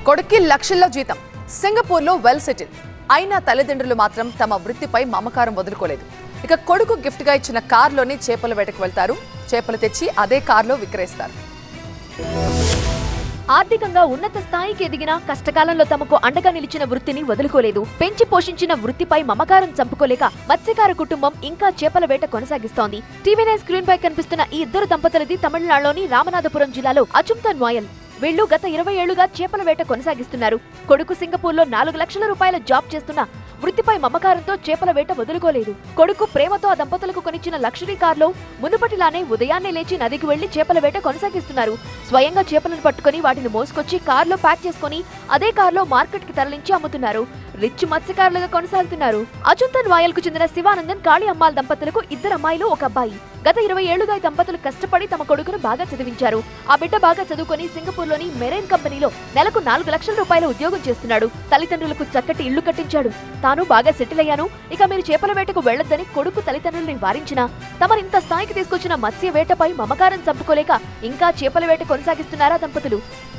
కొడుక్కి లక్షల్లో జీతం సింగపూర్లో వెల్ సెటిల్ అయినా తల్లిదండ్రులు మాత్రం తమ వృత్తిపై మమకారం వదులుకోలేదు ఇక కొడుకు గిఫ్ట్గా ఇచ్చిన కారులోనే చేపల వేటకు వెళ్తారు చేపలు తెచ్చి అదే కారులో విక్రయిస్తారు ఆర్థికంగా ఉన్నత స్థాయికి ఎదిగిన కష్టకాలంలో తమకు అండగా నిలిచిన వృత్తిని వదులుకోలేదు పెంచి పోషించిన వృత్తిపై మమకారం చంపుకోలేక మత్స్యకార కుటుంబం ఇంకా చేపల వేట కొనసాగిస్తోంది టీవీ నైన్ స్క్రీన్ పై కనిపిస్తున్న ఈ ఇద్దరు దంపతులది తమిళనాడులోని రామనాథపురం జిల్లాలో అచుంతన్ వాయల్ వీళ్ళు గత ఇరవై ఏళ్లుగా చేపల వేట కొనసాగిస్తున్నారు కొడుకు సింగపూర్లో నాలుగు లక్షల రూపాయల జాబ్ చేస్తున్న వృత్తిపై మమకారంతో చేపల వేట వదులుకోలేదు కొడుకు ప్రేమతో ఆ దంపతులకు కొనిచ్చిన లక్షరీ కార్లో మునుపటిలానే ఉదయాన్నే లేచి నదికి వెళ్లి చేపల వేట కొనసాగిస్తున్నారు స్వయంగా చేపలను పట్టుకొని వాటిని మోసుకొచ్చి కార్లో ప్యాక్ చేసుకొని అదే కార్లో మార్కెట్ కి తరలించి అమ్ముతున్నారు రిచ్ మత్స్యకారులుగా కొనసాగుతున్నారు అచుంతన్ వాయల్ కు చెందిన శివానందన్ కాళీ అమ్మాల్ దంపతులకు ఇద్దరు అమ్మాయిలు ఒక అబ్బాయి గత ఇరవై ఏళ్లుగా ఈ దంపతులు కష్టపడి తమ కొడుకును బాగా చదివించారు ఆ బిడ్డ బాగా చదువుకొని సింగపూర్ లోని మెరైన్ కంపెనీలో నెలకు నాలుగు లక్షల రూపాయల ఉద్యోగం చేస్తున్నాడు తల్లిదండ్రులకు చక్కటి ఇల్లు కట్టించాడు తాను బాగా సెటిల్ అయ్యాను ఇక మీరు చేపల వేటకు వెళ్లొద్దని కొడుకు తల్లిదండ్రుల్ని వారించినా తమరింత స్థాయికి తీసుకొచ్చిన మత్స్య వేటపై మమకారం చంపుకోలేక ఇంకా చేపల వేట కొనసాగిస్తున్నారా దంపతులు